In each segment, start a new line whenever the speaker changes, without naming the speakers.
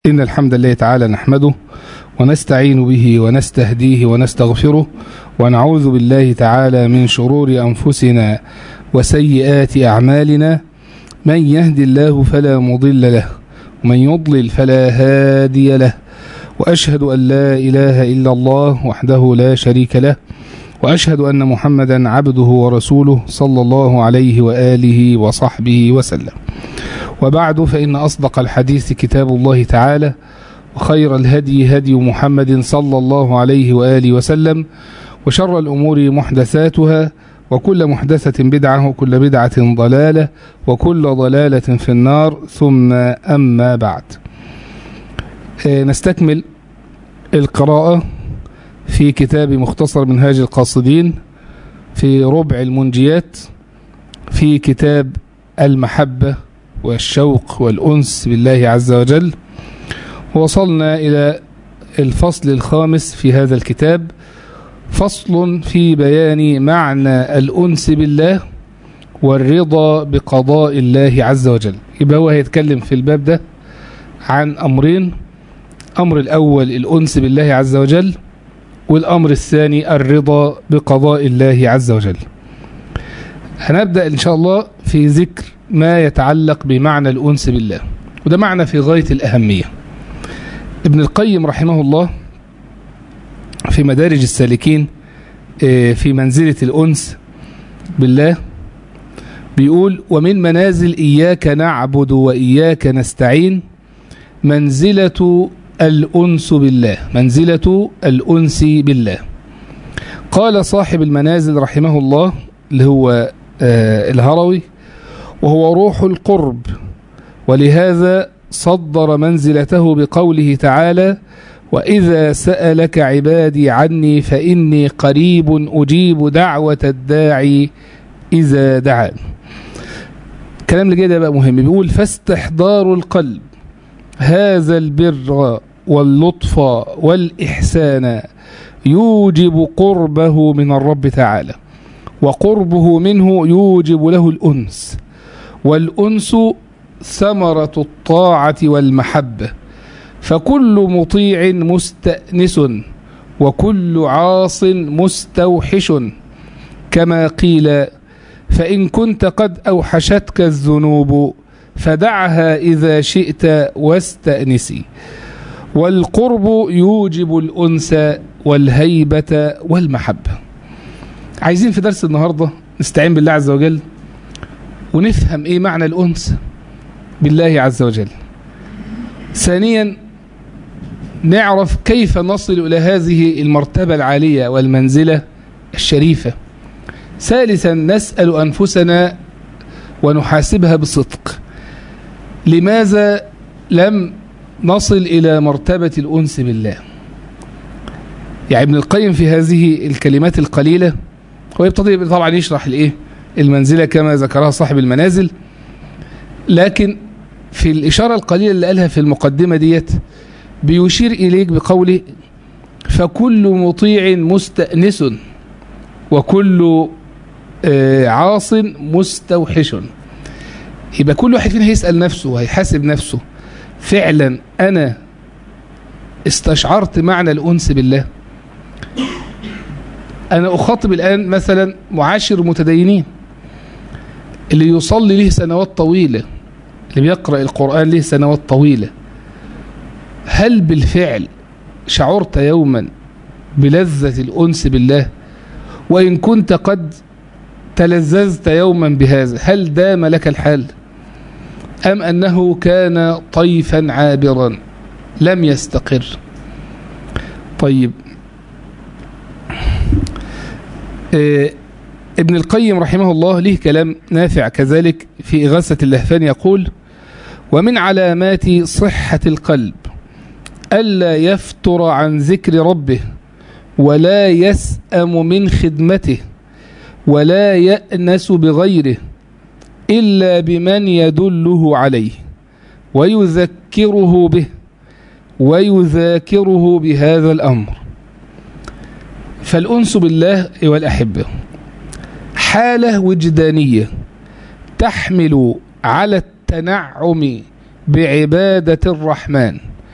إن الحمد لله تعالى نحمده ونستعين به ونستهديه ونستغفره ونعوذ بالله تعالى من شرور أنفسنا وسيئات أعمالنا من يهد الله فلا مضل له ومن يضلل فلا هادي له وأشهد أن لا إله إلا الله وحده لا شريك له وأشهد أن محمدا عبده ورسوله صلى الله عليه وآله وصحبه وسلم وبعد فإن أصدق الحديث كتاب الله تعالى وخير الهدي هدي محمد صلى الله عليه وآله وسلم وشر الأمور محدثاتها وكل محدثة بدعة وكل بدعة ضلالة وكل ضلالة في النار ثم أما بعد نستكمل القراءة في كتاب مختصر منهاج القاصدين في ربع المنجيات في كتاب المحبة والشوق والأنس بالله عز وجل وصلنا إلى الفصل الخامس في هذا الكتاب فصل في بيان معنى الأنس بالله والرضا بقضاء الله عز وجل يبقى هو هيتكلم في الباب ده عن أمرين أمر الأول الأنس بالله عز وجل والأمر الثاني الرضا بقضاء الله عز وجل هنبدأ إن شاء الله في ذكر ما يتعلق بمعنى الأنس بالله وده معنى في غاية الأهمية ابن القيم رحمه الله في مدارج السالكين في منزلة الأنس بالله بيقول ومن منازل إياك نعبد وإياك نستعين منزلة الأنس بالله منزلة الأنس بالله قال صاحب المنازل رحمه الله اللي هو الهروي وهو روح القرب ولهذا صدر منزلته بقوله تعالى وإذا سألك عبادي عني فإني قريب أجيب دعوة الداعي إذا دعان الكلام اللي جاي ده بقى مهم بيقول فاستحضار القلب هذا البر واللطف والإحسان يوجب قربه من الرب تعالى وقربه منه يوجب له الأنس والأنس ثمرة الطاعة والمحبة فكل مطيع مستأنس وكل عاص مستوحش كما قيل فإن كنت قد أوحشتك الذنوب فدعها إذا شئت واستأنسي والقرب يوجب الأنس والهيبة والمحبة عايزين في درس النهاردة نستعين بالله عز وجل ونفهم ايه معنى الأنس بالله عز وجل ثانيا نعرف كيف نصل إلى هذه المرتبة العالية والمنزلة الشريفة ثالثا نسأل أنفسنا ونحاسبها بصدق لماذا لم نصل إلى مرتبة الأنس بالله يعني ابن القيم في هذه الكلمات القليلة هو يبتدي طبعا يشرح الايه المنزلة كما ذكرها صاحب المنازل لكن في الإشارة القليلة اللي قالها في المقدمة ديت بيشير إليك بقوله فكل مطيع مستأنس وكل عاص مستوحش يبقى كل واحد فينا هيسأل نفسه وهيحاسب نفسه فعلا أنا استشعرت معنى الأنس بالله أنا أخاطب الآن مثلا معاشر متدينين اللي يصلي له سنوات طويلة اللي بيقرأ القرآن له سنوات طويلة هل بالفعل شعرت يوما بلذة الأنس بالله وإن كنت قد تلذذت يوما بهذا هل دام لك الحال أم أنه كان طيفا عابرا لم يستقر طيب إيه ابن القيم رحمه الله له كلام نافع كذلك في إغاثة اللهفان يقول ومن علامات صحة القلب ألا يفتر عن ذكر ربه ولا يسأم من خدمته ولا يأنس بغيره إلا بمن يدله عليه ويذكره به ويذاكره بهذا الأمر فالأنس بالله والأحبة حالة وجدانية تحمل على التنعم بعبادة الرحمن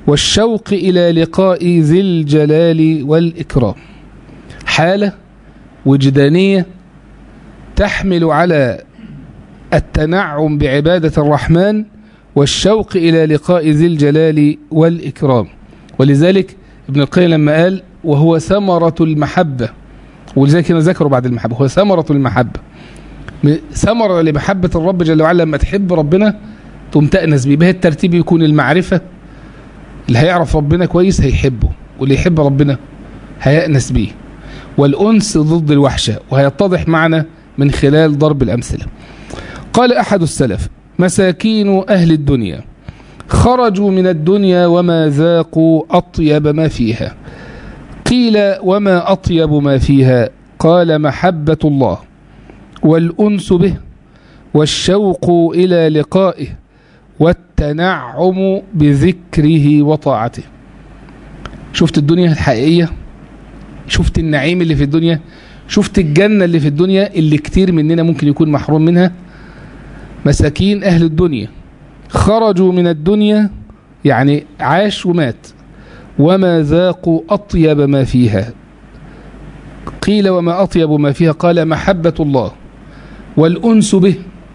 والشوق إلى لقاء ذي الجلال والإكرام حالة وجدانية تحمل على التنعم بعبادة الرحمن والشوق إلى لقاء ذي الجلال والإكرام ولذلك ابن القيم لما قال وهو ثمرة المحبة ولذلك هنا ذكروا بعد المحبة هو ثمرة المحبة ثمرة لمحبة الرب جل وعلا لما تحب ربنا تقوم تأنس بيه به الترتيب يكون المعرفة اللي هيعرف ربنا كويس هيحبه واللي يحب ربنا هيأنس بيه والأنس ضد الوحشة وهيتضح معنا من خلال ضرب الأمثلة قال أحد السلف مساكين أهل الدنيا خرجوا من الدنيا وما ذاقوا أطيب ما فيها قيل وما أطيب ما فيها قال محبة الله والأنس به والشوق إلى لقائه والتنعم بذكره وطاعته شفت الدنيا الحقيقية شفت النعيم اللي في الدنيا شفت الجنة اللي في الدنيا اللي كتير مننا ممكن يكون محروم منها مساكين أهل الدنيا خرجوا من الدنيا يعني عاش ومات وما ذاقوا أطيب ما فيها قيل وما أطيب ما فيها قال محبة الله والأنس به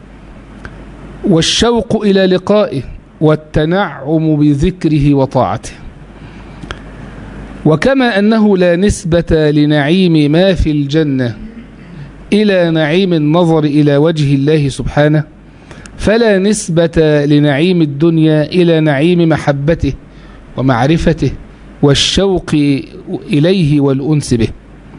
والشوق إلى لقائه والتنعم بذكره وطاعته وكما أنه لا نسبة لنعيم ما في الجنة إلى نعيم النظر إلى وجه الله سبحانه فلا نسبة لنعيم الدنيا إلى نعيم محبته ومعرفته والشوق إليه والأنس به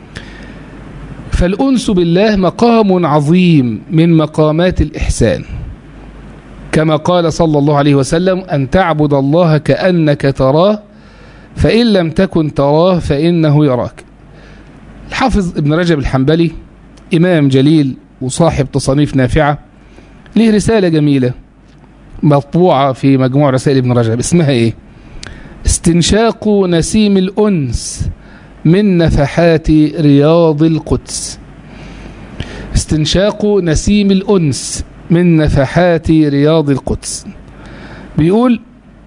فالأنس بالله مقام عظيم من مقامات الإحسان كما قال صلى الله عليه وسلم أن تعبد الله كأنك تراه فإن لم تكن تراه فإنه يراك الحافظ ابن رجب الحنبلي إمام جليل وصاحب تصانيف نافعة له رسالة جميلة مطبوعة في مجموع رسائل ابن رجب اسمها ايه استنشاق نسيم الأنس من نفحات رياض القدس استنشاق نسيم الأنس من نفحات رياض القدس بيقول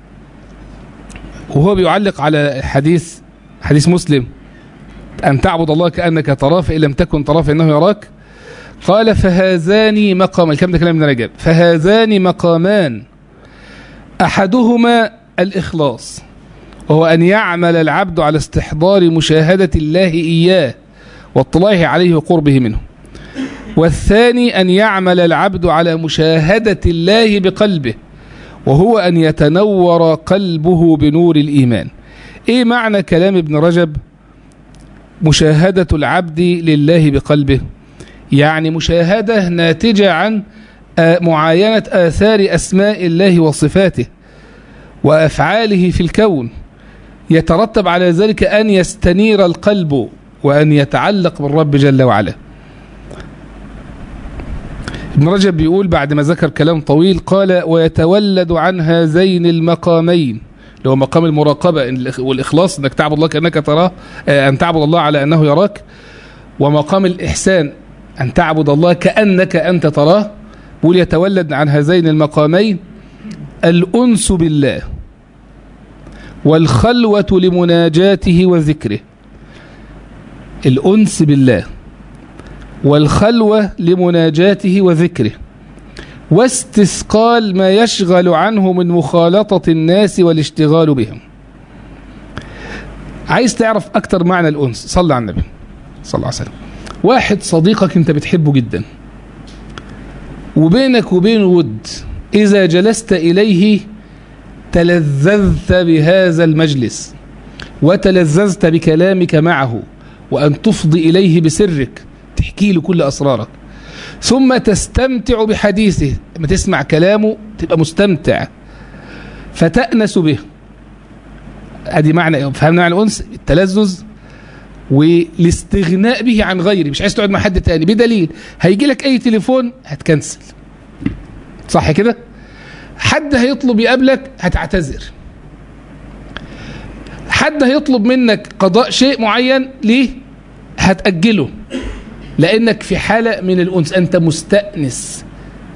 وهو بيعلق على حديث حديث مسلم أن تعبد الله كأنك تراه فإن لم تكن تراه فإنه يراك قال فهذان مقام الكلام ده كلام ابن رجب فهذان مقامان أحدهما الإخلاص وهو أن يعمل العبد على استحضار مشاهدة الله إياه واطلاعه عليه وقربه منه والثاني أن يعمل العبد على مشاهدة الله بقلبه وهو أن يتنور قلبه بنور الإيمان إيه معنى كلام ابن رجب مشاهدة العبد لله بقلبه يعني مشاهدة ناتجة عن معاينة آثار أسماء الله وصفاته وأفعاله في الكون يترتب على ذلك أن يستنير القلب وأن يتعلق بالرب جل وعلا ابن رجب بيقول بعد ما ذكر كلام طويل قال ويتولد عن هذين المقامين اللي هو مقام المراقبة والإخلاص أنك تعبد الله كأنك تراه أن تعبد الله على أنه يراك ومقام الإحسان أن تعبد الله كأنك أنت تراه بيقول يتولد عن هذين المقامين الأنس بالله والخلوة لمناجاته وذكره الأنس بالله والخلوة لمناجاته وذكره واستثقال ما يشغل عنه من مخالطة الناس والاشتغال بهم عايز تعرف أكتر معنى الأنس صلى على النبي صلى الله عليه وسلم واحد صديقك انت بتحبه جدا وبينك وبينه ود إذا جلست إليه تلذذت بهذا المجلس وتلذذت بكلامك معه وأن تفضي إليه بسرك تحكي له كل أسرارك ثم تستمتع بحديثه لما تسمع كلامه تبقى مستمتع فتأنس به ادي معنى فهمنا معنى الأنس التلذذ والاستغناء به عن غيره مش عايز تقعد مع حد تاني بدليل هيجي لك اي تليفون هتكنسل صح كده حد هيطلب يقابلك هتعتذر حد هيطلب منك قضاء شيء معين ليه هتأجله لأنك في حالة من الأنس أنت مستأنس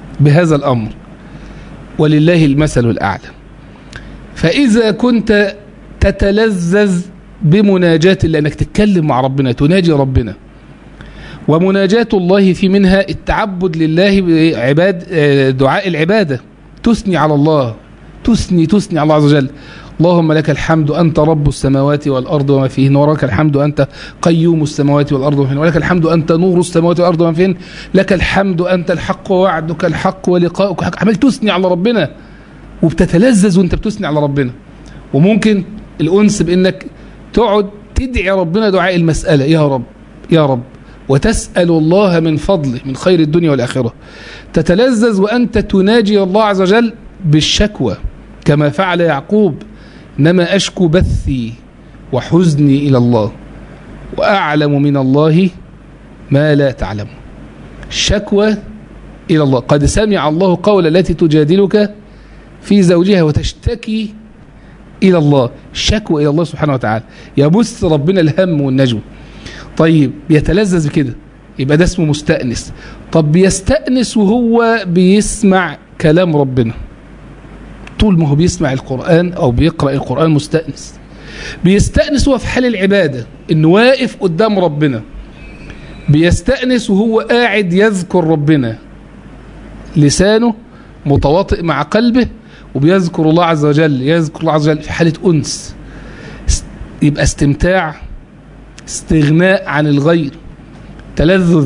بهذا الأمر ولله المثل الأعلى فإذا كنت تتلذذ بمناجاة الله انك تتكلم مع ربنا تناجي ربنا ومناجاة الله في منها التعبد لله بعباد دعاء العبادة تثني على الله تثني تثني على الله عز وجل اللهم لك الحمد أنت رب السماوات والأرض وما فيهن ولك الحمد أنت قيوم السماوات والأرض وما فيهن ولك الحمد أنت نور السماوات والأرض وما فيهن لك الحمد أنت الحق ووعدك الحق ولقاؤك حق عمال تثني على ربنا وبتتلذذ وانت بتثني على ربنا وممكن الأنس بأنك تقعد تدعي ربنا دعاء المسألة يا رب يا رب وتسأل الله من فضله من خير الدنيا والآخرة تتلذذ وأنت تناجي الله عز وجل بالشكوى كما فعل يعقوب إنما أشكو بثي وحزني إلى الله وأعلم من الله ما لا تعلم الشكوى إلى الله قد سمع الله قول التي تجادلك في زوجها وتشتكي إلى الله الشكوى إلى الله سبحانه وتعالى يبث ربنا الهم والنجوى طيب بيتلذذ بكده يبقى ده اسمه مستأنس طب بيستأنس وهو بيسمع كلام ربنا طول ما هو بيسمع القرآن أو بيقرأ القرآن مستأنس بيستأنس وهو في حال العبادة إنه واقف قدام ربنا بيستأنس وهو قاعد يذكر ربنا لسانه متواطئ مع قلبه وبيذكر الله عز وجل يذكر الله عز وجل في حالة أنس يبقى استمتاع استغناء عن الغير تلذذ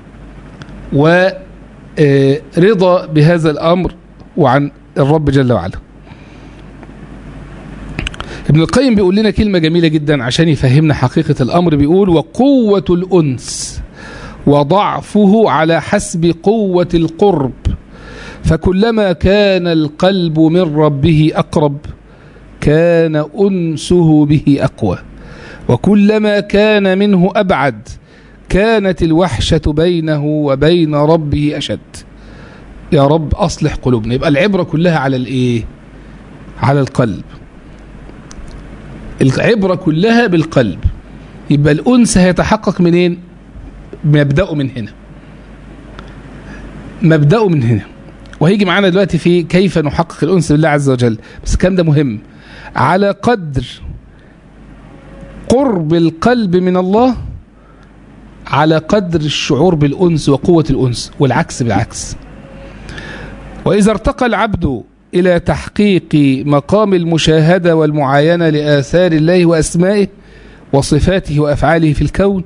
ورضا بهذا الأمر وعن الرب جل وعلا ابن القيم بيقول لنا كلمة جميلة جدا عشان يفهمنا حقيقة الأمر بيقول وقوة الأنس وضعفه على حسب قوة القرب فكلما كان القلب من ربه أقرب كان أنسه به أقوى وكلما كان منه أبعد كانت الوحشة بينه وبين ربه أشد يا رب أصلح قلوبنا يبقى العبرة كلها على الإيه على القلب العبرة كلها بالقلب يبقى الأنس هيتحقق منين مبدأه من هنا مبدأه من هنا وهيجي معانا دلوقتي في كيف نحقق الأنس بالله عز وجل بس الكلام ده مهم على قدر قرب القلب من الله على قدر الشعور بالأنس وقوة الأنس والعكس بالعكس وإذا ارتقى العبد إلى تحقيق مقام المشاهدة والمعاينة لآثار الله وأسمائه وصفاته وأفعاله في الكون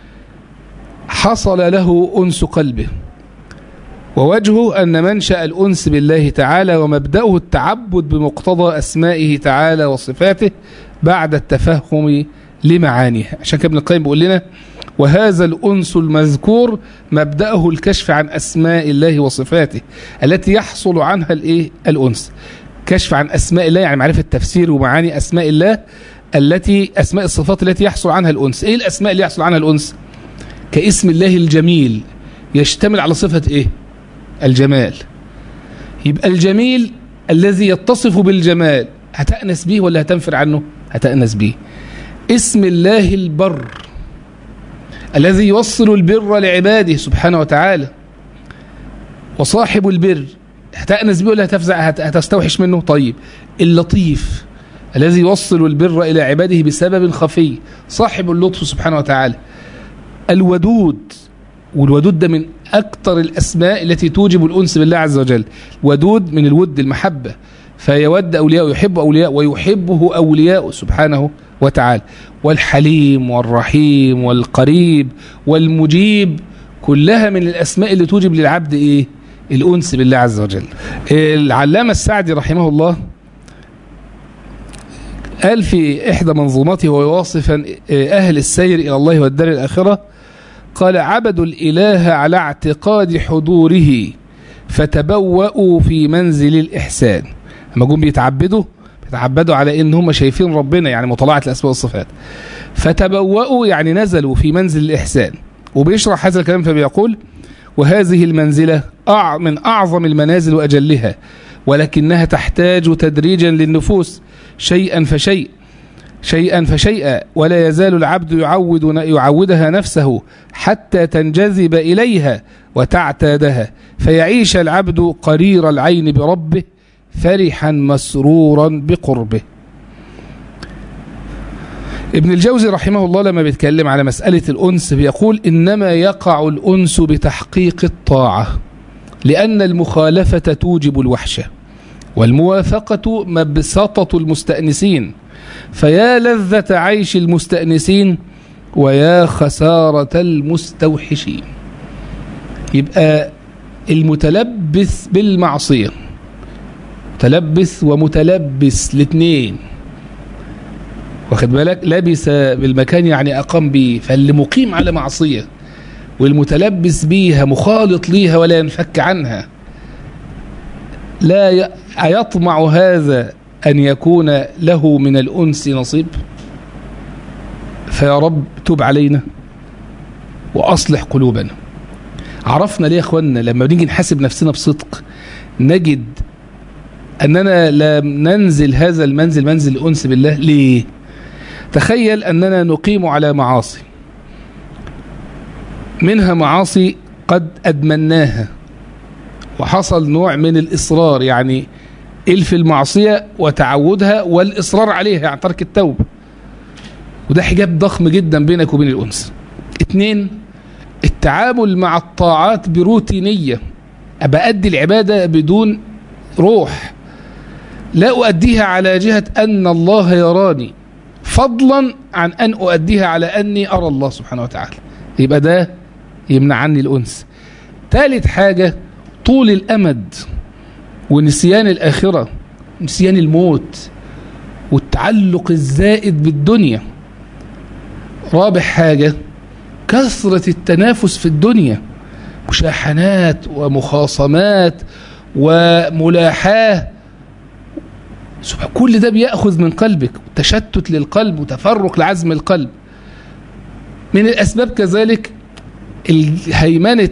حصل له أنس قلبه ووجهه أن منشأ الأنس بالله تعالى ومبدأه التعبد بمقتضى أسمائه تعالى وصفاته بعد التفهم لمعانيها عشان كده ابن القيم بيقول لنا وهذا الأنس المذكور مبدأه الكشف عن أسماء الله وصفاته التي يحصل عنها الإيه؟ الأنس كشف عن أسماء الله يعني معرفة تفسير ومعاني أسماء الله التي أسماء الصفات التي يحصل عنها الأنس إيه الأسماء اللي يحصل عنها الأنس كاسم الله الجميل يشتمل على صفة إيه الجمال يبقى الجميل الذي يتصف بالجمال هتأنس به ولا هتنفر عنه هتأنس به اسم الله البر الذي يوصل البر لعباده سبحانه وتعالى وصاحب البر هتأنس به ولا هتفزع هتستوحش منه طيب اللطيف الذي يوصل البر إلى عباده بسبب خفي صاحب اللطف سبحانه وتعالى الودود والودود ده من أكثر الأسماء التي توجب الأنس بالله عز وجل ودود من الود المحبة فيود أولياء يحب أولياء ويحبه أولياء سبحانه وتعالى والحليم والرحيم والقريب والمجيب كلها من الأسماء اللي توجب للعبد إيه الأنس بالله عز وجل العلامة السعدي رحمه الله قال في إحدى منظوماته ويواصفا أهل السير إلى الله والدار الآخرة قال عبدوا الإله على اعتقاد حضوره فتبوأوا في منزل الإحسان لما جم بيتعبدوا بيتعبدوا على ان هم شايفين ربنا يعني مطالعه الاسماء والصفات فتبوأوا يعني نزلوا في منزل الاحسان وبيشرح هذا الكلام فبيقول وهذه المنزله من اعظم المنازل واجلها ولكنها تحتاج تدريجا للنفوس شيئا فشيء شيئا فشيئا ولا يزال العبد يعود يعودها نفسه حتى تنجذب اليها وتعتادها فيعيش العبد قرير العين بربه فرحا مسرورا بقربه ابن الجوزي رحمه الله لما بيتكلم على مسألة الأنس بيقول إنما يقع الأنس بتحقيق الطاعة لأن المخالفة توجب الوحشة والموافقة مبسطة المستأنسين فيا لذة عيش المستأنسين ويا خسارة المستوحشين يبقى المتلبس بالمعصية متلبس ومتلبس الاثنين واخد بالك لبس بالمكان يعني أقام به فاللي مقيم على معصية والمتلبس بيها مخالط ليها ولا ينفك عنها لا ي... أيطمع هذا أن يكون له من الأنس نصيب فيا رب تب علينا وأصلح قلوبنا عرفنا ليه يا أخوانا لما بنيجي نحاسب نفسنا بصدق نجد أننا لم ننزل هذا المنزل منزل الأنس بالله ليه تخيل أننا نقيم على معاصي منها معاصي قد أدمناها وحصل نوع من الإصرار يعني إلف المعصية وتعودها والإصرار عليها يعني ترك التوبة وده حجاب ضخم جدا بينك وبين الأنس اتنين التعامل مع الطاعات بروتينية بأدي العبادة بدون روح لا أؤديها على جهة أن الله يراني فضلا عن أن أؤديها على أني أرى الله سبحانه وتعالى يبقى ده يمنع عني الأنس ثالث حاجة طول الأمد ونسيان الآخرة نسيان الموت والتعلق الزائد بالدنيا رابع حاجة كثرة التنافس في الدنيا مشاحنات ومخاصمات وملاحاه كل ده بيأخذ من قلبك تشتت للقلب وتفرق لعزم القلب من الأسباب كذلك هيمنة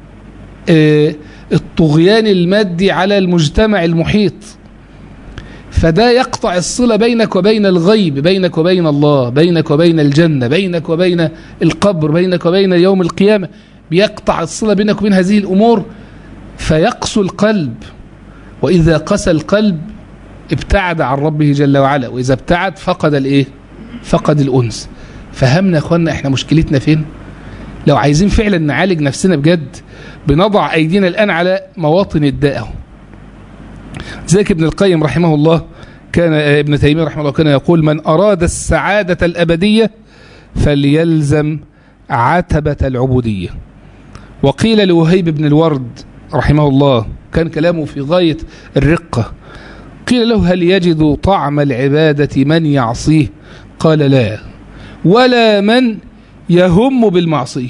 الطغيان المادي على المجتمع المحيط فده يقطع الصلة بينك وبين الغيب بينك وبين الله بينك وبين الجنة بينك وبين القبر بينك وبين يوم القيامة بيقطع الصلة بينك وبين هذه الأمور فيقسو القلب وإذا قسى القلب ابتعد عن ربه جل وعلا وإذا ابتعد فقد الإيه فقد الأنس فهمنا يا أخوانا إحنا مشكلتنا فين لو عايزين فعلا نعالج نفسنا بجد بنضع أيدينا الآن على مواطن الداء ذلك ابن القيم رحمه الله كان ابن تيمية رحمه الله كان يقول من أراد السعادة الأبدية فليلزم عتبة العبودية وقيل لوهيب بن الورد رحمه الله كان كلامه في غاية الرقة قيل له هل يجد طعم العبادة من يعصيه قال لا ولا من يهم بالمعصية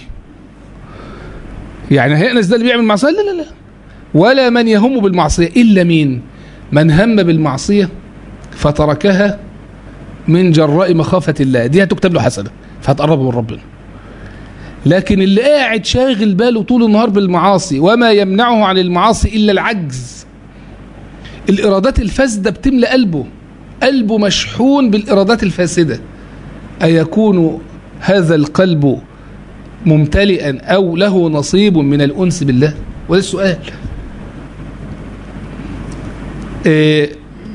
يعني هيأنس ده اللي بيعمل معصية لا لا لا ولا من يهم بالمعصية إلا مين من هم بالمعصية فتركها من جراء مخافة الله دي هتكتب له حسنة فهتقربه من ربنا لكن اللي قاعد شاغل باله طول النهار بالمعاصي وما يمنعه عن المعاصي إلا العجز الإرادات الفاسدة بتملى قلبه قلبه مشحون بالإرادات الفاسدة أيكون هذا القلب ممتلئا أو له نصيب من الأنس بالله وده السؤال إيه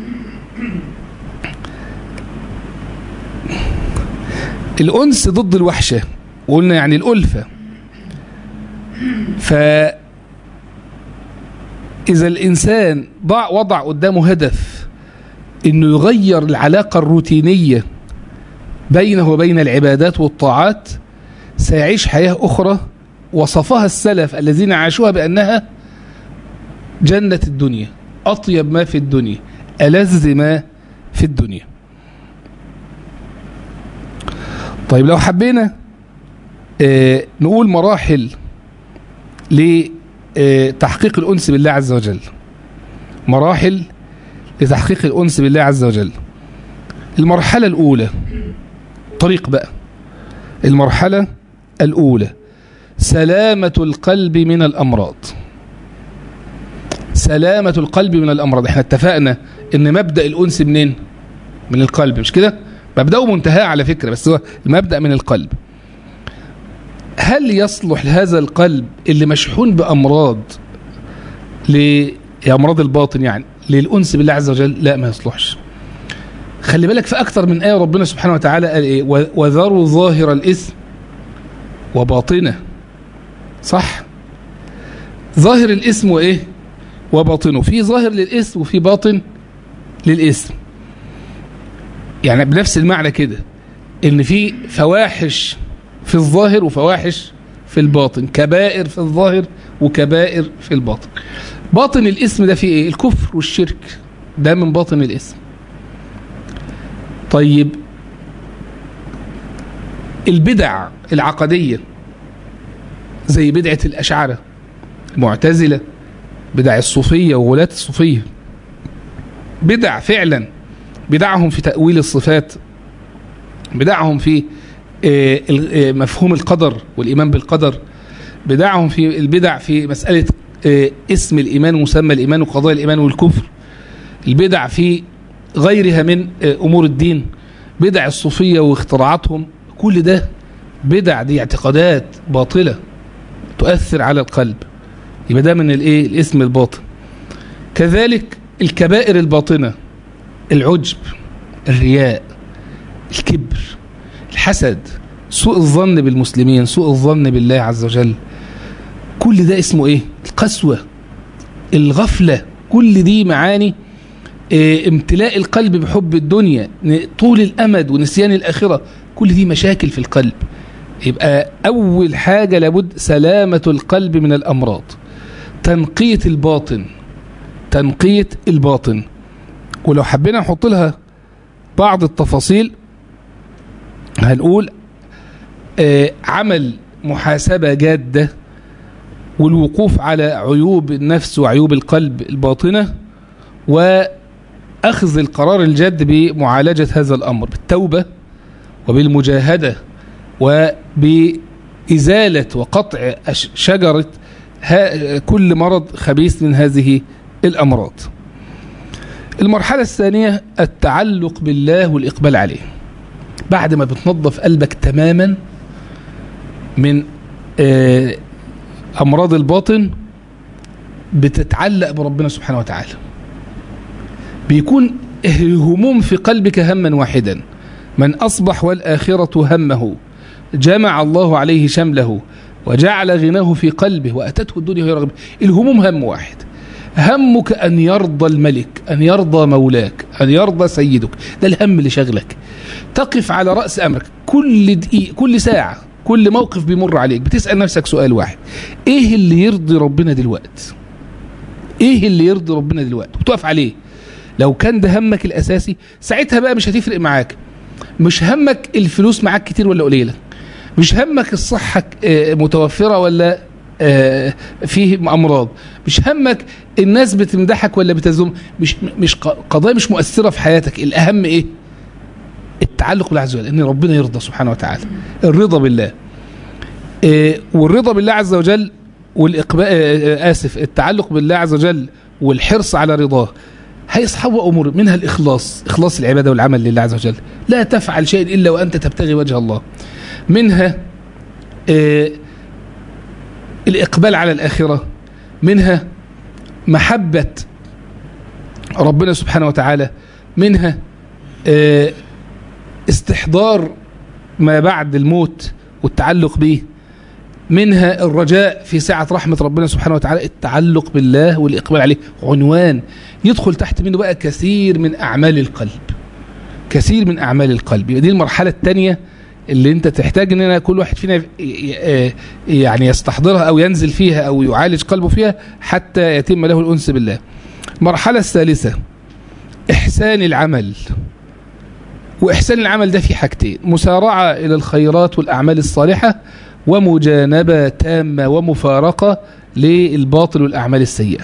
الأنس ضد الوحشة وقلنا يعني الألفة فإذا الإنسان ضع وضع قدامه هدف إنه يغير العلاقة الروتينية بينه وبين العبادات والطاعات سيعيش حياة أخرى وصفها السلف الذين عاشوها بأنها جنة الدنيا أطيب ما في الدنيا ألذ ما في الدنيا طيب لو حبينا آه نقول مراحل لتحقيق الأنس بالله عز وجل مراحل لتحقيق الأنس بالله عز وجل المرحلة الأولى طريق بقى المرحلة الأولى سلامة القلب من الأمراض سلامة القلب من الأمراض احنا اتفقنا ان مبدأ الأنس منين من القلب مش كده مبدأه منتهى على فكرة بس هو المبدأ من القلب هل يصلح هذا القلب اللي مشحون بأمراض لأمراض الباطن يعني للأنس بالله عز وجل لا ما يصلحش خلي بالك في أكثر من آية ربنا سبحانه وتعالى قال إيه وذروا ظاهر الإثم وباطنه صح ظاهر الاسم وإيه وباطنه في ظاهر للاسم وفي باطن للاسم يعني بنفس المعنى كده ان في فواحش في الظاهر وفواحش في الباطن كبائر في الظاهر وكبائر في الباطن باطن الاسم ده فيه ايه الكفر والشرك ده من باطن الاسم طيب البدع العقدية زي بدعة الأشعرة المعتزلة بدع الصوفية وغلاة الصوفية بدع فعلا بدعهم في تأويل الصفات بدعهم في مفهوم القدر والإيمان بالقدر بدعهم في البدع في مسألة اسم الإيمان ومسمى الإيمان وقضايا الإيمان والكفر البدع في غيرها من أمور الدين بدع الصوفية واختراعاتهم كل ده بدع دي اعتقادات باطلة تؤثر على القلب يبقى ده من الايه الاسم الباطن كذلك الكبائر الباطنة العجب الرياء الكبر الحسد سوء الظن بالمسلمين سوء الظن بالله عز وجل كل ده اسمه ايه القسوة الغفلة كل دي معاني اه امتلاء القلب بحب الدنيا طول الأمد ونسيان الآخرة كل دي مشاكل في القلب يبقى أول حاجة لابد سلامة القلب من الأمراض تنقية الباطن تنقية الباطن ولو حبينا نحط لها بعض التفاصيل هنقول آه عمل محاسبة جادة والوقوف على عيوب النفس وعيوب القلب الباطنة وأخذ القرار الجاد بمعالجة هذا الأمر بالتوبة وبالمجاهدة وبإزالة وقطع شجرة كل مرض خبيث من هذه الأمراض المرحلة الثانية التعلق بالله والإقبال عليه بعد ما بتنظف قلبك تماما من أمراض الباطن بتتعلق بربنا سبحانه وتعالى بيكون الهموم في قلبك هما واحدا من أصبح والآخرة همه جمع الله عليه شمله وجعل غناه في قلبه وأتته الدنيا وهي رغبة الهموم هم واحد همك أن يرضى الملك أن يرضى مولاك أن يرضى سيدك ده الهم اللي شغلك تقف على رأس أمرك كل دقيقة كل ساعة كل موقف بيمر عليك بتسأل نفسك سؤال واحد إيه اللي يرضي ربنا دلوقتي إيه اللي يرضي ربنا دلوقتي وتقف عليه لو كان ده همك الأساسي ساعتها بقى مش هتفرق معاك مش همك الفلوس معاك كتير ولا قليلة مش همك الصحة متوفرة ولا فيه أمراض مش همك الناس بتمدحك ولا بتزوم مش مش قضايا مش مؤثرة في حياتك الأهم إيه التعلق بالله عز وجل إن ربنا يرضى سبحانه وتعالى الرضا بالله والرضا بالله عز وجل والإقبال آسف التعلق بالله عز وجل والحرص على رضاه هيصحبوا أمور منها الإخلاص إخلاص العبادة والعمل لله عز وجل لا تفعل شيء إلا وأنت تبتغي وجه الله منها آه الإقبال على الآخرة منها محبة ربنا سبحانه وتعالى منها آه استحضار ما بعد الموت والتعلق به منها الرجاء في سعة رحمة ربنا سبحانه وتعالى التعلق بالله والإقبال عليه عنوان يدخل تحت منه بقى كثير من أعمال القلب كثير من أعمال القلب دي المرحلة الثانية اللي انت تحتاج ان كل واحد فينا يعني يستحضرها او ينزل فيها او يعالج قلبه فيها حتى يتم له الانس بالله المرحلة الثالثة احسان العمل واحسان العمل ده في حاجتين مسارعة الى الخيرات والاعمال الصالحة ومجانبة تامة ومفارقة للباطل والأعمال السيئة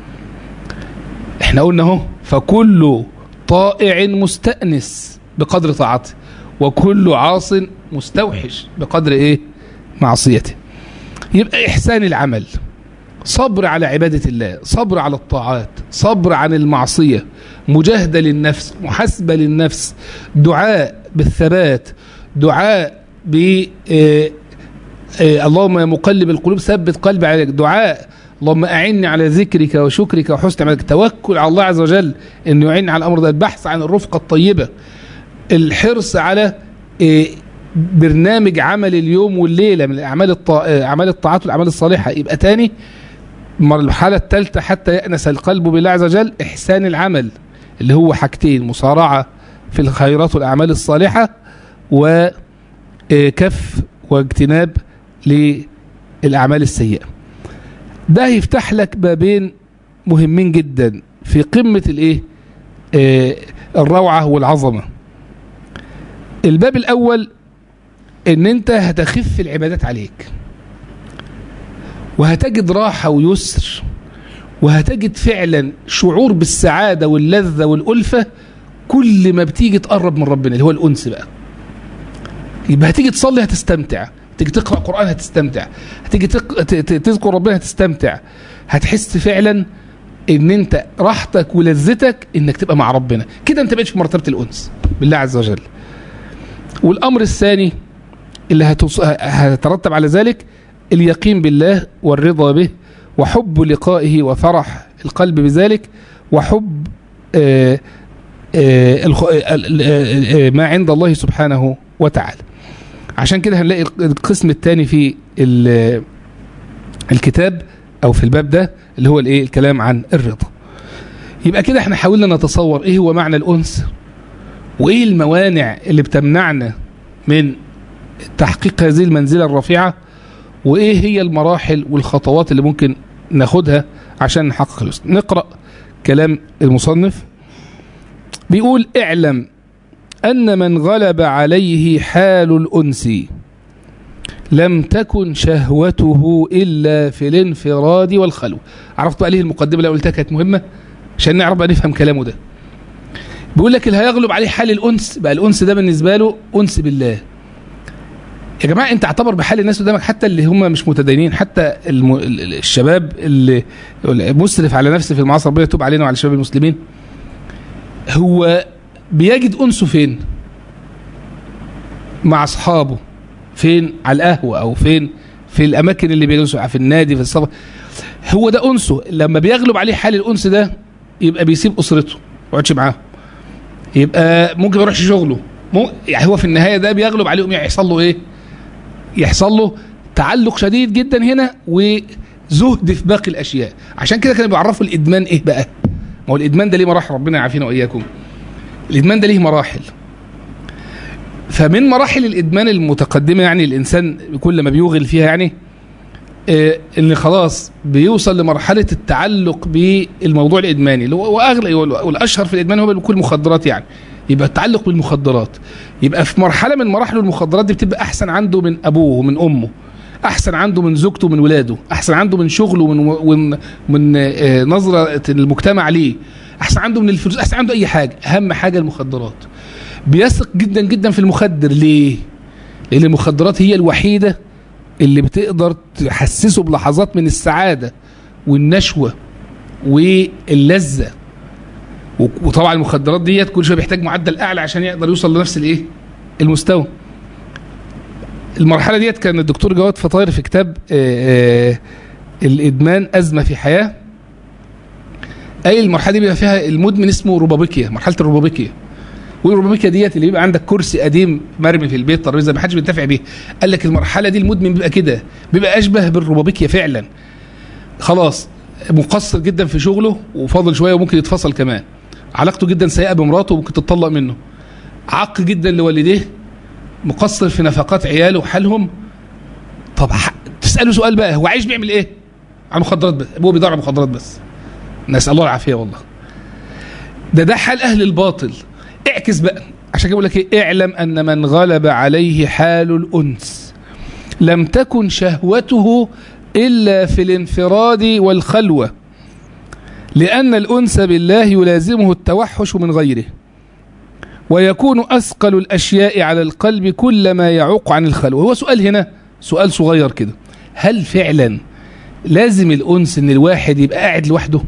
احنا قلنا اهو فكل طائع مستأنس بقدر طاعته وكل عاص مستوحش بقدر ايه معصيته يبقى إحسان العمل صبر على عبادة الله صبر على الطاعات صبر عن المعصية مجاهدة للنفس محاسبة للنفس دعاء بالثبات دعاء ب اللهم يا مقلب القلوب ثبت قلبي عليك دعاء اللهم أعني على ذكرك وشكرك وحسن عبادتك توكل على الله عز وجل أنه يعين على الأمر ده البحث عن الرفقة الطيبة الحرص على إيه، برنامج عمل اليوم والليلة من أعمال الطا... أعمال الطاعات والأعمال الصالحة يبقى تاني المرحلة الثالثة حتى يأنس القلب بالله عز وجل إحسان العمل اللي هو حاجتين مصارعة في الخيرات والأعمال الصالحة وكف واجتناب للأعمال السيئة ده يفتح لك بابين مهمين جدا في قمة الايه آه، الروعة والعظمة الباب الأول ان انت هتخف العبادات عليك وهتجد راحة ويسر وهتجد فعلا شعور بالسعادة واللذة والألفة كل ما بتيجي تقرب من ربنا اللي هو الأنس بقى يبقى هتيجي تصلي هتستمتع تيجي تقرأ قرآن هتستمتع هتيجي تق... ت- ت- تذكر ربنا هتستمتع هتحس فعلا ان انت راحتك ولذتك انك تبقى مع ربنا كده انت بقيت في مرتبة الأنس بالله عز وجل والأمر الثاني اللي هتص... هترتب على ذلك اليقين بالله والرضا به وحب لقائه وفرح القلب بذلك وحب آه آه الخ... آه آه ما عند الله سبحانه وتعالى عشان كده هنلاقي القسم الثاني في ال- الكتاب او في الباب ده اللي هو الايه الكلام عن الرضا يبقى كده احنا حاولنا نتصور ايه هو معنى الانس وايه الموانع اللي بتمنعنا من تحقيق هذه المنزله الرفيعه وايه هي المراحل والخطوات اللي ممكن ناخدها عشان نحقق الحسن نقرا كلام المصنف بيقول اعلم ان من غلب عليه حال الانس لم تكن شهوته الا في الانفراد والخلوه عرفت بقى ليه المقدمه اللي قلتها كانت مهمه عشان نعرف بقى نفهم كلامه ده بيقول لك اللي هيغلب عليه حال الانس بقى الانس ده بالنسبه له انس بالله يا جماعه انت اعتبر بحال الناس قدامك حتى اللي هم مش متدينين حتى الم... ال- ال- الشباب اللي مسرف على نفسه في المعاصي ربنا يتوب علينا وعلى الشباب المسلمين هو بيجد انسه فين؟ مع اصحابه فين؟ على القهوه او فين؟ في الاماكن اللي بيجلسوا في النادي في الصف هو ده انسه لما بيغلب عليه حال الانس ده يبقى بيسيب اسرته ما يقعدش معاهم يبقى ممكن ما يروحش شغله مو يعني هو في النهايه ده بيغلب عليهم يحصل له ايه؟ يحصل له تعلق شديد جدا هنا وزهد في باقي الاشياء عشان كده كانوا بيعرفوا الادمان ايه بقى ما هو الادمان ده ليه مراحل ربنا يعافينا واياكم الادمان ده ليه مراحل فمن مراحل الادمان المتقدمه يعني الانسان كل ما بيوغل فيها يعني آه، ان خلاص بيوصل لمرحله التعلق بالموضوع الادماني اللي هو واغلى والاشهر في الادمان هو بيكون المخدرات يعني يبقى التعلق بالمخدرات يبقى في مرحله من مراحل المخدرات دي بتبقى احسن عنده من ابوه ومن امه احسن عنده من زوجته ومن ولاده احسن عنده من شغله ومن ومن من آه، نظره المجتمع ليه احسن عنده من الفلوس احسن عنده اي حاجه اهم حاجه المخدرات بيثق جدا جدا في المخدر ليه لان المخدرات هي الوحيده اللي بتقدر تحسسه بلحظات من السعاده والنشوه واللذه و- وطبعا المخدرات ديت كل شويه بيحتاج معدل اعلى عشان يقدر يوصل لنفس الايه المستوى المرحله ديت كان الدكتور جواد فطاير في كتاب آه، آه، الادمان ازمه في حياه اي المرحله دي بيبقى فيها المدمن اسمه روبابيكيا مرحله الروبابيكيا والروبابيكيا ديت اللي بيبقى عندك كرسي قديم مرمي في البيت ترابيزه ما حدش بينتفع بيه قال لك المرحله دي المدمن بيبقى كده بيبقى اشبه بالروبابيكيا فعلا خلاص مقصر جدا في شغله وفاضل شويه وممكن يتفصل كمان علاقته جدا سيئه بمراته وممكن تتطلق منه عق جدا لوالديه مقصر في نفقات عياله وحالهم طب ح- تساله سؤال بقى هو عايش بيعمل ايه؟ على مخدرات بس ابوه بيدور على مخدرات بس نسال الله العافيه والله ده ده حال اهل الباطل اعكس بقى عشان كده بقول لك ايه اعلم ان من غلب عليه حال الانس لم تكن شهوته الا في الانفراد والخلوه لان الانس بالله يلازمه التوحش من غيره ويكون اثقل الاشياء على القلب كلما يعوق عن الخلوه هو سؤال هنا سؤال صغير كده هل فعلا لازم الانس ان الواحد يبقى قاعد لوحده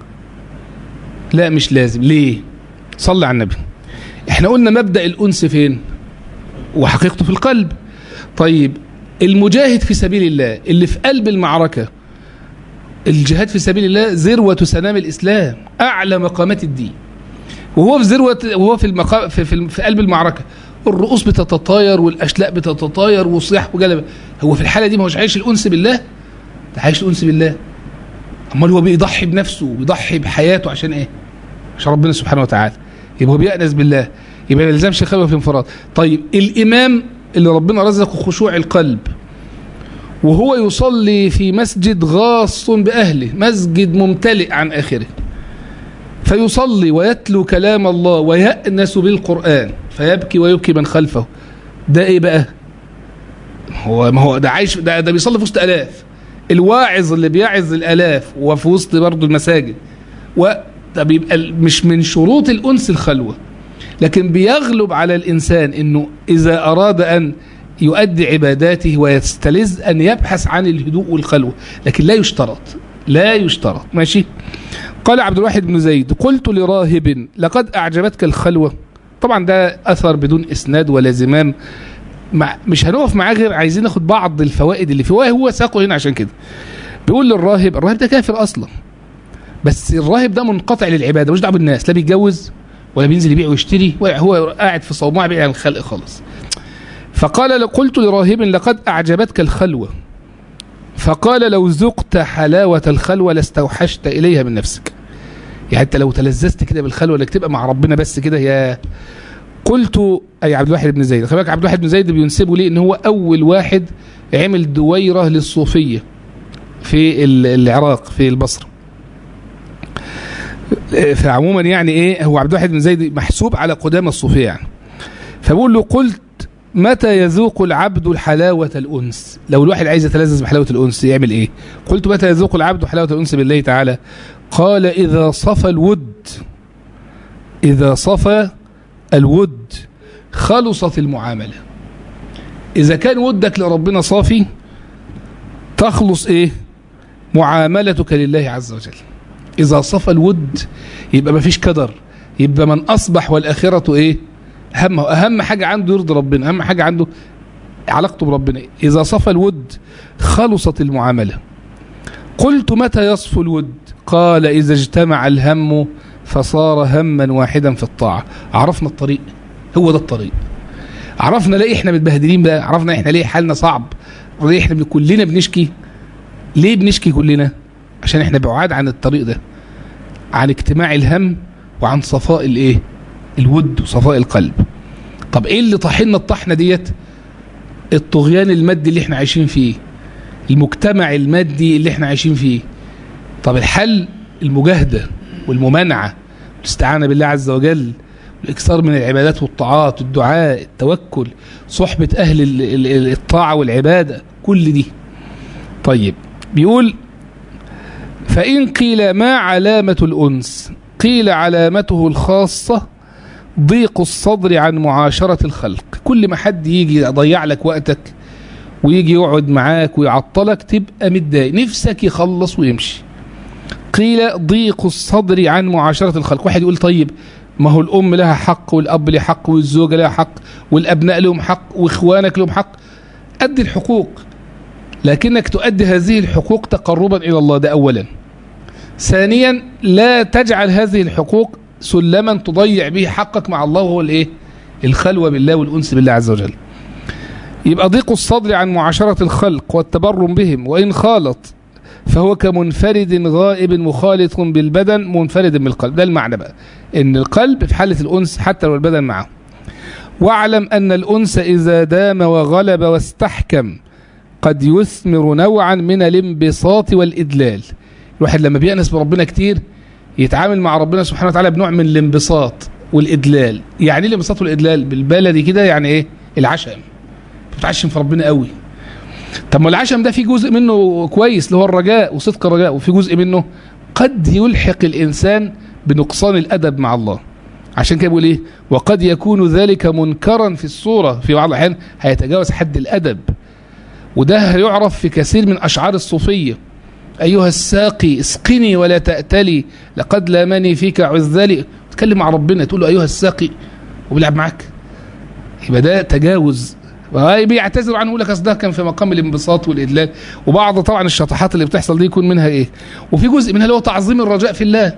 لا مش لازم ليه صلي على النبي احنا قلنا مبدا الانس فين وحقيقته في القلب طيب المجاهد في سبيل الله اللي في قلب المعركه الجهاد في سبيل الله ذروة سنام الإسلام أعلى مقامات الدين وهو في ذروة وهو في المقام في, في, في قلب المعركة الرؤوس بتتطاير والأشلاء بتتطاير وصياح وجلبة هو في الحالة دي ما هوش عايش الأنس بالله ده عايش الأنس بالله أمال هو بيضحي بنفسه وبيضحي بحياته عشان إيه عشان ربنا سبحانه وتعالى يبقى هو بيأنس بالله يبقى ما يلزمش خلوة في انفراد طيب الإمام اللي ربنا رزقه خشوع القلب وهو يصلي في مسجد غاص بأهله مسجد ممتلئ عن آخره فيصلي ويتلو كلام الله ويأنس بالقرآن فيبكي ويبكي من خلفه ده ايه بقى هو ما هو ده عايش ده, ده بيصلي في وسط الاف الواعظ اللي بيعظ الالاف وفي وسط برضه المساجد و ده بيبقى مش من شروط الانس الخلوه لكن بيغلب على الانسان انه اذا اراد ان يؤدي عباداته ويستلذ ان يبحث عن الهدوء والخلوه لكن لا يشترط لا يشترط ماشي قال عبد الواحد بن زيد قلت لراهب لقد أعجبتك الخلوة طبعا ده أثر بدون إسناد ولا زمام مع مش هنقف معاه غير عايزين ناخد بعض الفوائد اللي فيه هو ساقه هنا عشان كده بيقول للراهب الراهب ده كافر أصلا بس الراهب ده منقطع للعبادة مش دعوه بالناس لا بيتجوز ولا بينزل يبيع ويشتري هو قاعد في صومعة بعيد عن الخلق خالص فقال قلت لراهب لقد أعجبتك الخلوة فقال لو ذقت حلاوة الخلوة لاستوحشت إليها من نفسك يعني انت لو تلذذت كده بالخلوة انك تبقى مع ربنا بس كده يا قلت أي عبد الواحد بن زيد خلي بالك عبد الواحد بن زيد بينسبه ليه ان هو أول واحد عمل دويرة للصوفية في العراق في البصرة فعموما يعني ايه هو عبد الواحد بن زيد محسوب على قدام الصوفية يعني فبقول له قلت متى يذوق العبد الحلاوة الأنس لو الواحد عايز يتلذذ بحلاوة الأنس يعمل إيه قلت متى يذوق العبد حلاوة الأنس بالله تعالى قال إذا صفى الود إذا صفى الود خلصت المعاملة إذا كان ودك لربنا صافي تخلص إيه معاملتك لله عز وجل إذا صفى الود يبقى ما فيش كدر يبقى من أصبح والآخرة إيه همه أهم حاجة عنده يرضي ربنا أهم حاجة عنده علاقته بربنا إذا صفى الود خلصت المعاملة قلت متى يصفو الود قال إذا اجتمع الهم فصار هما واحدا في الطاعة عرفنا الطريق هو ده الطريق عرفنا ليه احنا متبهدلين بقى عرفنا احنا ليه حالنا صعب ليه احنا كلنا بنشكي ليه بنشكي كلنا عشان احنا بعاد عن الطريق ده عن اجتماع الهم وعن صفاء الايه الود وصفاء القلب طب ايه اللي طاحنا الطحنه ديت الطغيان المادي اللي احنا عايشين فيه المجتمع المادي اللي احنا عايشين فيه طب الحل المجاهدة والممانعة والاستعانة بالله عز وجل والإكثار من العبادات والطاعات والدعاء التوكل صحبة أهل الطاعة والعبادة كل دي طيب بيقول فإن قيل ما علامة الأنس قيل علامته الخاصة ضيق الصدر عن معاشرة الخلق كل ما حد يجي يضيع لك وقتك ويجي يقعد معاك ويعطلك تبقى متضايق نفسك يخلص ويمشي قيل ضيق الصدر عن معاشرة الخلق واحد يقول طيب ما هو الأم لها حق والأب له حق والزوجة لها حق والأبناء لهم حق وإخوانك لهم حق أدي الحقوق لكنك تؤدي هذه الحقوق تقربا إلى الله ده أولا ثانيا لا تجعل هذه الحقوق سلما تضيع به حقك مع الله وهو الايه الخلوة بالله والأنس بالله عز وجل يبقى ضيق الصدر عن معاشرة الخلق والتبرم بهم وإن خالط فهو كمنفرد غائب مخالط بالبدن منفرد بالقلب ده المعنى بقى ان القلب في حالة الأنس حتى لو البدن معه واعلم أن الأنس إذا دام وغلب واستحكم قد يثمر نوعا من الانبساط والإدلال الواحد لما بيأنس بربنا كتير يتعامل مع ربنا سبحانه وتعالى بنوع من الانبساط والإدلال يعني ايه الانبساط والإدلال بالبلدي كده يعني ايه العشم بتعشم في ربنا قوي طب ما العشم ده في جزء منه كويس اللي هو الرجاء وصدق الرجاء وفي جزء منه قد يلحق الإنسان بنقصان الأدب مع الله عشان كده بيقول ايه وقد يكون ذلك منكرا في الصورة في بعض الأحيان هيتجاوز حد الأدب وده هيعرف في كثير من أشعار الصوفية أيها الساقي اسقني ولا تأتلي لقد لامني فيك عذلي تكلم مع ربنا تقول له أيها الساقي وبيلعب معاك يبقى ده تجاوز بيعتذر عنه يقول لك اصل ده كان في مقام الانبساط والادلال وبعض طبعا الشطحات اللي بتحصل دي يكون منها ايه وفي جزء منها اللي هو تعظيم الرجاء في الله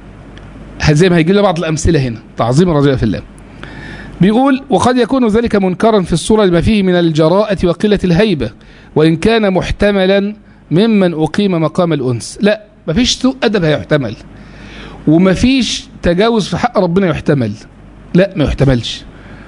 زي ما هيجي لنا بعض الامثله هنا تعظيم الرجاء في الله بيقول وقد يكون ذلك منكرا في الصورة لما فيه من الجراءة وقلة الهيبة وإن كان محتملا ممن أقيم مقام الأنس لا مفيش سوء أدب هيحتمل ومفيش تجاوز في حق ربنا يحتمل لا ما يحتملش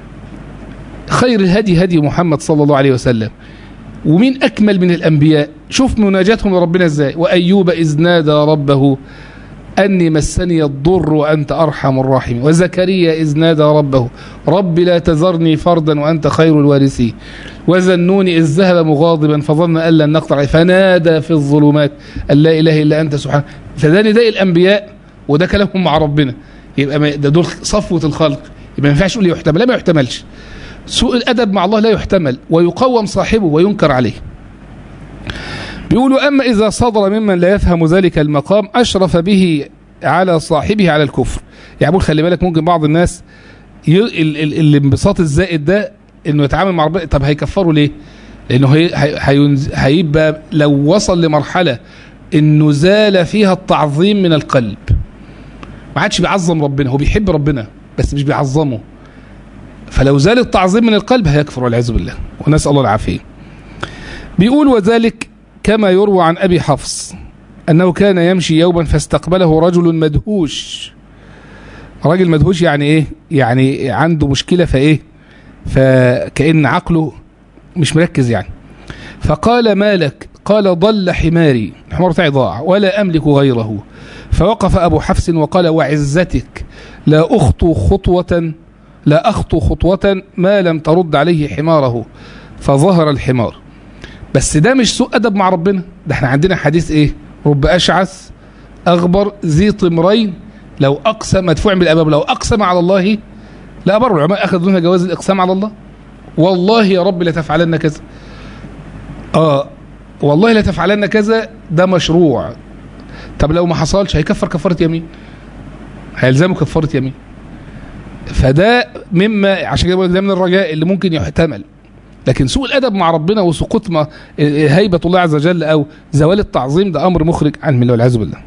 خير الهدي هدي محمد صلى الله عليه وسلم ومين أكمل من الأنبياء شوف مناجاتهم لربنا إزاي وأيوب إذ نادى ربه أني مسني الضر وأنت أرحم الراحمين وزكريا إذ نادى ربه رب لا تذرني فردا وأنت خير الوارثين وذنون إذ ذهب مغاضبا فظن أن لن نقطع فنادى في الظلمات أن لا إله إلا أنت سبحانه فده نداء الأنبياء وده كلامهم مع ربنا يبقى ده دول صفوة الخلق يبقى ما ينفعش يقول يحتمل لا ما يحتملش سوء الأدب مع الله لا يحتمل ويقوم صاحبه وينكر عليه بيقولوا أما إذا صدر ممن لا يفهم ذلك المقام أشرف به على صاحبه على الكفر يعني بقول خلي بالك ممكن بعض الناس ي... ال... ال... الانبساط الزائد ده انه يتعامل مع ربنا طب هيكفره ليه لانه هي... هي... هينز... هيبقى لو وصل لمرحله انه زال فيها التعظيم من القلب ما عادش بيعظم ربنا هو بيحب ربنا بس مش بيعظمه فلو زال التعظيم من القلب هيكفر والعياذ بالله ونسال الله العافيه بيقول وذلك كما يروى عن ابي حفص أنه كان يمشي يوما فاستقبله رجل مدهوش راجل مدهوش يعني إيه يعني عنده مشكلة فإيه فكأن عقله مش مركز يعني فقال ما لك قال ضل حماري الحمار بتاعي ضاع ولا أملك غيره فوقف أبو حفص وقال وعزتك لا أخطو خطوة لا أخطو خطوة ما لم ترد عليه حماره فظهر الحمار بس ده مش سوء أدب مع ربنا ده احنا عندنا حديث ايه رب أشعث أغبر ذي طمرين لو أقسم مدفوع بالأباب لو أقسم على الله لا أبر العلماء أخذوا منها جواز الإقسام على الله والله يا رب لتفعلن كذا آه والله لتفعلن كذا ده مشروع طب لو ما حصلش هيكفر كفارة يمين هيلزمه كفارة يمين فده مما عشان كده ده من الرجاء اللي ممكن يحتمل لكن سوء الادب مع ربنا وسقوط ما هيبه الله عز وجل او زوال التعظيم ده امر مخرج عن المله والعياذ بالله.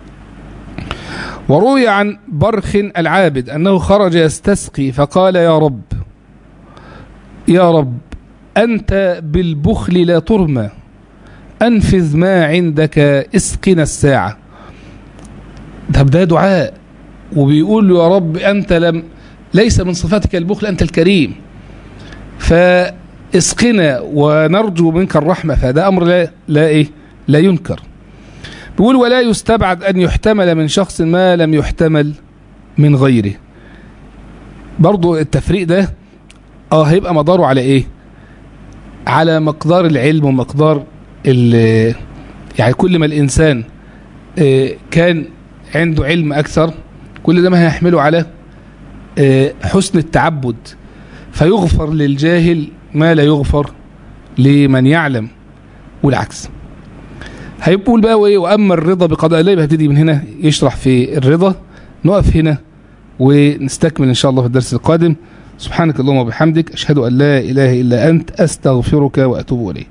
وروي عن برخ العابد انه خرج يستسقي فقال يا رب يا رب انت بالبخل لا ترمى انفذ ما عندك اسقنا الساعه. ده ده دعاء وبيقول له يا رب انت لم ليس من صفاتك البخل انت الكريم. ف اسقنا ونرجو منك الرحمة فده أمر لا, لا إيه لا ينكر بيقول ولا يستبعد أن يحتمل من شخص ما لم يحتمل من غيره برضو التفريق ده اه هيبقى مداره على ايه على مقدار العلم ومقدار يعني كل ما الانسان اه كان عنده علم اكثر كل ده ما هيحمله على اه حسن التعبد فيغفر للجاهل ما لا يغفر لمن يعلم والعكس هيقول بقى وايه واما الرضا بقضاء الله هبتدي من هنا يشرح في الرضا نقف هنا ونستكمل ان شاء الله في الدرس القادم سبحانك اللهم وبحمدك اشهد ان لا اله الا انت استغفرك واتوب اليك